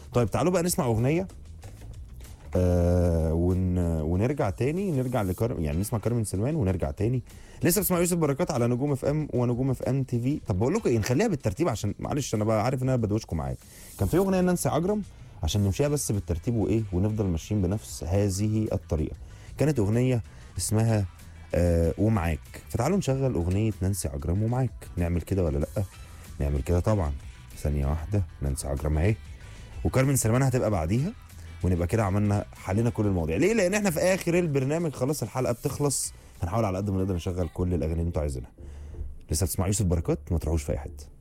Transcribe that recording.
طيب تعالوا بقى نسمع اغنيه آه ون ونرجع تاني نرجع لكرم يعني نسمع كارمن سلمان ونرجع تاني لسه بسمع يوسف بركات على نجوم اف ام ونجوم اف ام تي في طب بقول لكم ايه نخليها بالترتيب عشان معلش انا بقى عارف ان انا بدوشكم معايا كان في اغنيه نانسي عجرم عشان نمشيها بس بالترتيب وايه ونفضل ماشيين بنفس هذه الطريقه كانت اغنيه اسمها آه ومعاك فتعالوا نشغل اغنيه نانسي عجرم ومعاك نعمل كده ولا لا نعمل كده طبعا ثانيه واحده نانسي عجرم اهي وكارمن سلمان هتبقى بعديها ونبقى كده عملنا حلينا كل المواضيع ليه لان احنا في اخر البرنامج خلاص الحلقه بتخلص هنحاول على قد ما نقدر نشغل كل الاغاني اللي انتوا عايزينها لسه بتسمع يوسف بركات ما تروحوش في اي حته